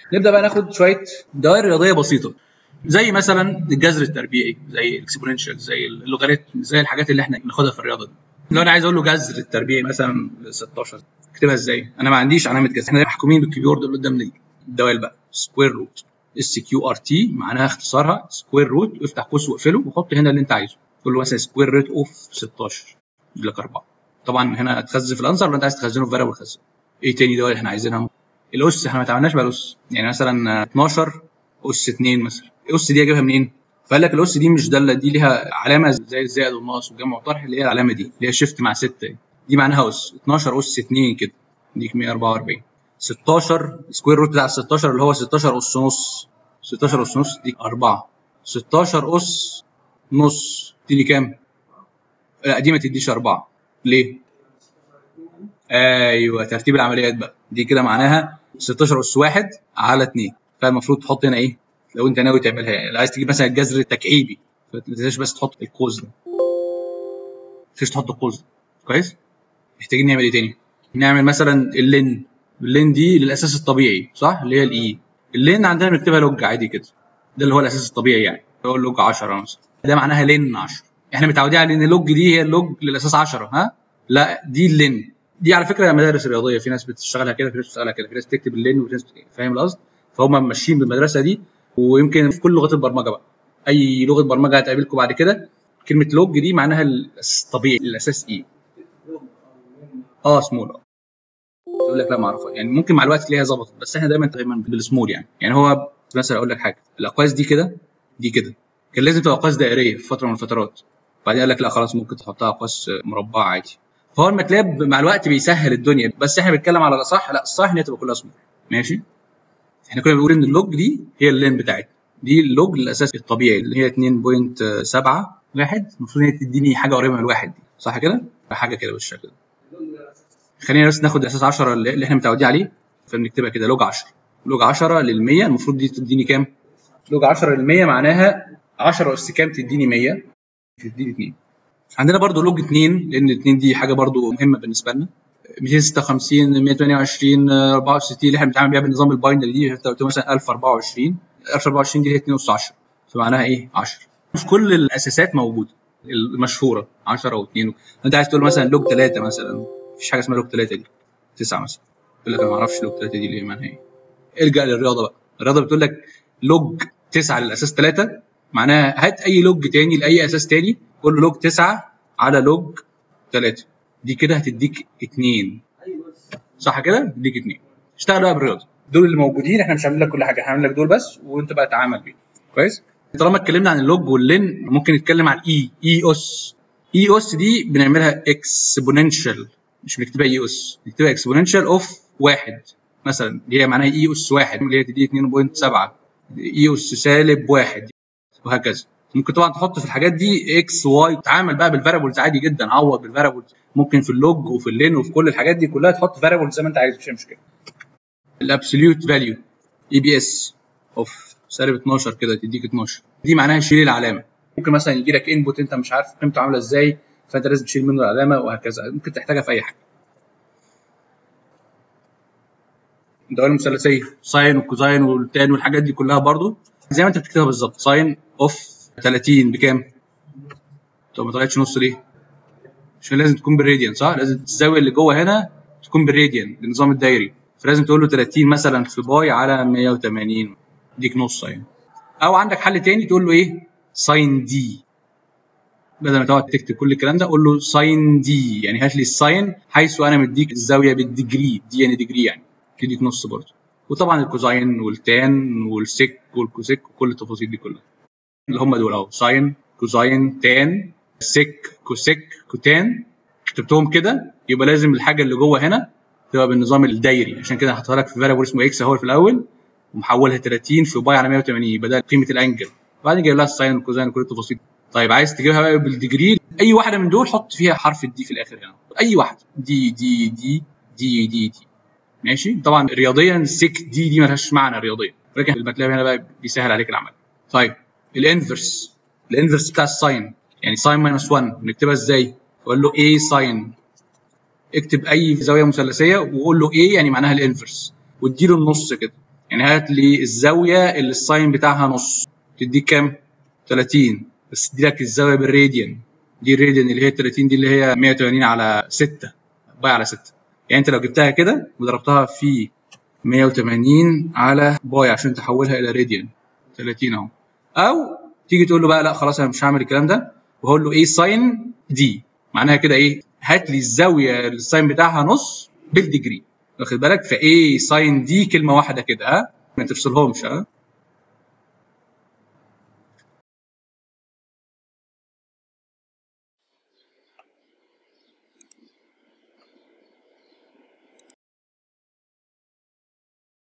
نبدا بقى ناخد شويه دوائر رياضيه بسيطه زي مثلا الجذر التربيعي زي الاكسبوننشال زي اللوغاريتم زي الحاجات اللي احنا بناخدها في الرياضه دي لو انا عايز اقول له جذر التربيعي مثلا 16 اكتبها ازاي انا ما عنديش علامه جذر احنا محكومين بالكيبورد اللي قدام الدوائر بقى سكوير روت اس كيو ار تي معناها اختصارها سكوير روت افتح قوس واقفله وحط هنا اللي انت عايزه قول له مثلا سكوير روت اوف 16 يجيب لك 4 طبعا هنا هتخزن في الانسر ولا انت عايز تخزنه في فاريبل خزن ايه تاني دوائر احنا عايزينها الاس احنا ما اتعاملناش مع الاس يعني مثلا 12 اس 2 مثلا الاس دي اجيبها منين؟ فقال لك الاس دي مش داله دي ليها علامه زي الزائد والناقص والجمع والطرح اللي هي العلامه دي اللي هي شيفت مع 6 دي معناها اس 12 اس 2 كده ديك 144 16 سكوير روت بتاع 16 اللي هو 16 اس نص 16 اس نص دي 4 16 اس نص تديني كام؟ لا دي ما تديش 4 ليه؟ ايوه ترتيب العمليات بقى دي كده معناها 16 اس 1 على 2 فالمفروض تحط هنا ايه؟ لو انت ناوي تعملها يعني لو عايز تجيب مثلا الجذر التكعيبي ما تنساش بس تحط القوس ده ما تنساش تحط القوس ده كويس؟ محتاجين نعمل ايه تاني؟ نعمل مثلا اللين اللين دي للاساس الطبيعي صح؟ اللي هي الاي اللين عندنا بنكتبها لوج عادي كده ده اللي هو الاساس الطبيعي يعني هو اللوج 10 مثلا ده معناها لين 10 احنا متعودين على ان اللوج دي هي اللوج للاساس 10 ها؟ لا دي اللين دي على فكره مدارس رياضيه في ناس بتشتغلها كده في ناس بتشتغلها كده في ناس تكتب اللين وفي ناس فاهم القصد؟ فهم ماشيين بالمدرسه دي ويمكن في كل لغات البرمجه بقى اي لغه برمجه هتقابلكم بعد كده كلمه لوج دي معناها الطبيعي الاساس ايه اه سمول اه يقول لك لا ما اعرفها يعني ممكن مع الوقت تلاقيها ظبطت بس احنا دايما دايما بالسمول يعني يعني هو مثلا اقول لك حاجه الاقواس دي كده دي كده كان لازم تبقى اقواس دائريه في فتره من الفترات بعدين قال لك لا خلاص ممكن تحطها اقواس مربعه عادي فهو الماتلاب مع الوقت بيسهل الدنيا بس احنا بنتكلم على الاصح لا الصح ان هي تبقى كلها سمول ماشي احنا كنا بنقول ان اللوج دي هي اللين بتاعتنا دي اللوج الاساس الطبيعي اللي هي 2.7 واحد المفروض هي تديني حاجه قريبه من الواحد دي صح كده؟ حاجه كده بالشكل ده خلينا بس ناخد اساس 10 اللي احنا متعودين عليه فبنكتبها كده لوج 10 لوج 10 لل 100 المفروض دي تديني كام؟ لوج 10 لل 100 معناها 10 اس كام تديني 100 تديني 2 عندنا برضو لوج 2 لان 2 دي حاجه برضو مهمه بالنسبه لنا 256 128 64 اللي احنا بنتعامل بيها بالنظام الباينري دي انت قلت مثلا 1024 1024 دي هي 2 اس 10 فمعناها ايه 10 مش كل الاساسات موجوده المشهوره 10 و2 انت عايز تقول مثلا لوج 3 مثلا مفيش حاجه اسمها لوج 3 دي 9 مثلا يقول لك انا ما اعرفش لوج 3 دي ليه معناها ايه ارجع للرياضه بقى الرياضه بتقول لك لوج 9 للاساس 3 معناها هات اي لوج تاني لاي اساس تاني قول له لوج 9 على لوج 3 دي كده هتديك 2 صح كده؟ تديك 2 اشتغل بقى بالرياضه دول اللي موجودين احنا مش هنعمل لك كل حاجه احنا هنعمل لك دول بس وانت بقى تعامل بيهم كويس؟ طالما اتكلمنا عن اللوج واللين ممكن نتكلم عن اي اي اس اي اس دي بنعملها اكسبوننشال مش بنكتبها اي اس بنكتبها اكسبوننشال اوف واحد مثلا اللي هي معناها اي اس واحد اللي هي تدي 2.7 اي اس سالب واحد وهكذا ممكن طبعا تحط في الحاجات دي اكس واي تعامل بقى بالفاريبلز عادي جدا عوض بالفاريبلز ممكن في اللوج وفي اللين وفي كل الحاجات دي كلها تحط فاريبلز زي ما انت عايز مش مشكله الابسوليوت فاليو اي بي اس اوف سالب 12 كده تديك 12 دي معناها شيل العلامه ممكن مثلا يجي لك انبوت انت مش عارف قيمته عامله ازاي فانت لازم تشيل منه العلامه وهكذا ممكن تحتاجها في اي حاجه الدوائر المثلثيه ساين والكوزاين والتان والحاجات دي كلها برضو زي ما انت بتكتبها بالظبط ساين اوف 30 بكام؟ طب ما طلعتش نص ليه؟ عشان لازم تكون بالراديان صح؟ لازم الزاويه اللي جوه هنا تكون بالراديان بالنظام الدايري فلازم تقول له 30 مثلا في باي على 180 ديك نص يعني او عندك حل تاني تقول له ايه؟ ساين دي بدل ما تقعد تكتب كل الكلام ده قول له ساين دي يعني هات لي الساين حيث انا مديك الزاويه بالديجري دي يعني ديجري يعني تديك نص برضه وطبعا الكوزاين والتان والسيك والكوسيك وكل التفاصيل دي كلها اللي هم دول اهو ساين كوزاين تان سيك كوسيك كوتان كتبتهم كده يبقى لازم الحاجه اللي جوه هنا تبقى بالنظام الدايري عشان كده هحطها لك في فاريبل اسمه اكس اهو في الاول ومحولها 30 في باي على 180 يبقى ده قيمه الانجل وبعدين جايب لها الساين والكوزاين وكل التفاصيل طيب عايز تجيبها بقى بالديجري اي واحده من دول حط فيها حرف الدي في الاخر هنا اي واحده دي دي دي دي دي دي ماشي طبعا رياضيا سيك دي دي مالهاش معنى رياضيا ولكن الماتلاب هنا بقى بيسهل عليك العمل طيب الانفرس الانفرس بتاع الساين يعني ساين ماينس 1 بنكتبها ازاي؟ اقول له اي ساين اكتب اي زاويه مثلثيه وقول له ايه يعني معناها الانفرس واديله النص كده يعني هات لي الزاويه اللي الساين بتاعها نص تديك كام 30 بس تدي لك الزاويه بالراديان دي الراديان اللي هي 30 دي اللي هي 180 على 6 باي على 6 يعني انت لو جبتها كده وضربتها في 180 على باي عشان تحولها الى راديان 30 اهو او تيجي تقول له بقى لا خلاص انا مش هعمل الكلام ده وهقول له ايه ساين دي معناها كده ايه هات لي الزاويه اللي الساين بتاعها نص بالديجري واخد بالك فايه ساين دي كلمه واحده كده ها ما تفصلهمش ها